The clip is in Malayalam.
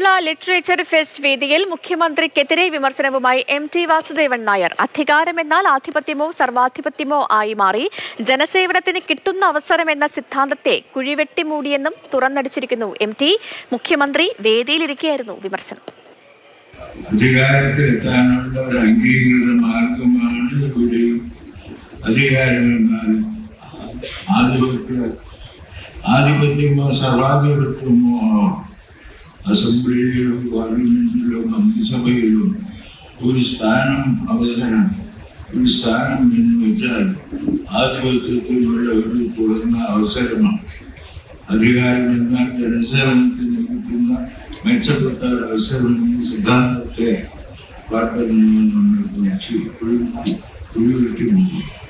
കേരള ലിറ്ററേച്ചർ ഫെസ്റ്റ് വേദിയിൽ മുഖ്യമന്ത്രിക്കെതിരെ വിമർശനവുമായി എം ടി വാസുദേവൻ നായർ അധികാരമെന്നാൽ ആധിപത്യമോ സർവാധിപത്യമോ ആയി മാറി ജനസേവനത്തിന് കിട്ടുന്ന അവസരമെന്ന സിദ്ധാന്തത്തെ കുഴിവെട്ടി മൂടിയെന്നും തുറന്നടിച്ചിരിക്കുന്നു എം ടി മുഖ്യമന്ത്രി വേദിയിലിരിക്കെയായിരുന്നു വിമർശനം അധികാരത്തിലെത്താനുള്ള ഒരു അംഗീകൃത മാർഗമാണ് ഇവിടെയും അധികാരം എന്നാൽ ആധിപത്യ ആധിപത്യമോ സർവാധിപത്യമോ ആണോ അസംബ്ലിയിലും പാർലമെന്റിലും മന്ത്രിസഭയിലും ഒരു സ്ഥാനം അവസരം ഒരു സ്ഥാനം എന്ന് വെച്ചാൽ ആധിപത്യത്തിനുള്ള ഒരു തുറന്ന അവസരമാണ് അധികാരം എന്നാൽ ജനസേവനത്തിന് കിട്ടുന്ന മെച്ചപ്പെട്ട ഒരു അവസരം എന്ന സിദ്ധാന്തത്തെ പാട്ടുന്ന നമ്മൾ കുഴിവെട്ടി കുഴിവെട്ടി മുങ്ങി